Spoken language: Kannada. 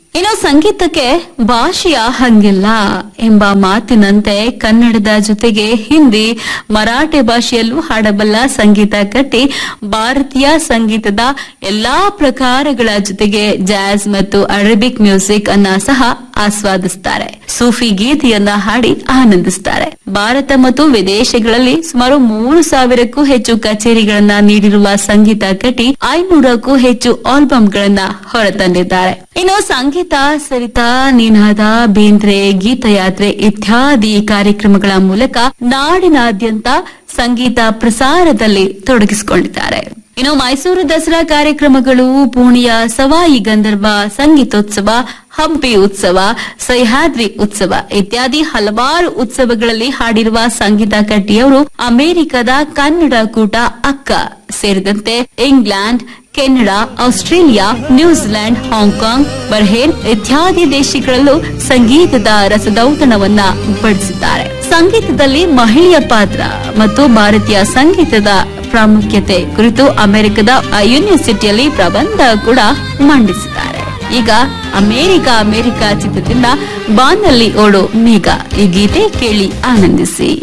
ಇನ್ನು ಸಂಗೀತಕ್ಕೆ ಭಾಷೆಯ ಹಂಗಿಲ್ಲ ಎಂಬ ಮಾತಿನಂತೆ ಕನ್ನಡದ ಜೊತೆಗೆ ಹಿಂದಿ ಮರಾಠಿ ಭಾಷೆಯಲ್ಲೂ ಹಾಡಬಲ್ಲ ಸಂಗೀತ ಕಟ್ಟಿ ಭಾರತೀಯ ಸಂಗೀತದ ಎಲ್ಲಾ ಪ್ರಕಾರಗಳ ಜೊತೆಗೆ ಜಾಜ್ ಮತ್ತು ಅರೇಬಿಕ್ ಮ್ಯೂಸಿಕ್ ಅನ್ನ ಸಹ ಆಸ್ವಾದಿಸುತ್ತಾರೆ ಸೂಫಿ ಗೀತೆಯನ್ನ ಹಾಡಿ ಆನಂದಿಸುತ್ತಾರೆ ಭಾರತ ಮತ್ತು ವಿದೇಶಗಳಲ್ಲಿ ಸುಮಾರು ಮೂರು ಸಾವಿರಕ್ಕೂ ಹೆಚ್ಚು ಕಚೇರಿಗಳನ್ನ ನೀಡಿರುವ ಸಂಗೀತ ಕಟ್ಟಿ ಐನೂರಕ್ಕೂ ಹೆಚ್ಚು ಆಲ್ಬಂಗಳನ್ನ ಹೊರತಂದಿದ್ದಾರೆ ಇನ್ನು ಸಂಗೀತ ಸರಿತಾ ನಿನಾದ ಬೇಂದ್ರೆ ಗೀತಯಾತ್ರೆ ಇತ್ಯಾದಿ ಕಾರ್ಯಕ್ರಮಗಳ ಮೂಲಕ ನಾಡಿನಾದ್ಯಂತ ಸಂಗೀತ ಪ್ರಸಾರದಲ್ಲಿ ತೊಡಗಿಸಿಕೊಂಡಿದ್ದಾರೆ ಇನ್ನು ಮೈಸೂರು ದಸರಾ ಕಾರ್ಯಕ್ರಮಗಳು ಪೂರ್ಣಿಯ ಸವಾಯಿ ಗಂಧರ್ವ ಸಂಗೀತೋತ್ಸವ ಹಂಪಿ ಉತ್ಸವ ಸಹ್ಯಾದ್ರಿ ಉತ್ಸವ ಇತ್ಯಾದಿ ಹಲವಾರು ಉತ್ಸವಗಳಲ್ಲಿ ಹಾಡಿರುವ ಸಂಗೀತ ಕಟ್ಟಿಯವರು ಅಮೆರಿಕದ ಕನ್ನಡ ಕೂಟ ಅಕ್ಕ ಸೇರಿದಂತೆ England Canada Australia New Zealand Hong Kong Bahrain ಇತ್ಯಾದಿ ದೇಶಗಳಲ್ಲೂ ಸಂಗೀತದ ರಸದೌತಣವನ್ನ ಬಡಿಸಿದ್ದಾರೆ ಸಂಗೀತದಲ್ಲಿ ಮಹಿಳೆಯ ಪಾತ್ರ ಮತ್ತು ಭಾರತೀಯ ಸಂಗೀತದ ಪ್ರಾಮುಖ್ಯತೆ ಕುರಿತು ಅಮೆರಿಕದ ಯೂನಿವರ್ಸಿಟಿಯಲ್ಲಿ ಪ್ರಬಂಧ ಕೂಡ ಮಂಡಿಸಿದ್ದಾರೆ ಈಗ ಅಮೆರಿಕ ಅಮೆರಿಕ ಚಿತ್ರದಿಂದ ಬಾನಲ್ಲಿ ಓಡೋ ಮೇಘ ಈ ಗೀತೆ ಕೇಳಿ ಆನಂದಿಸಿ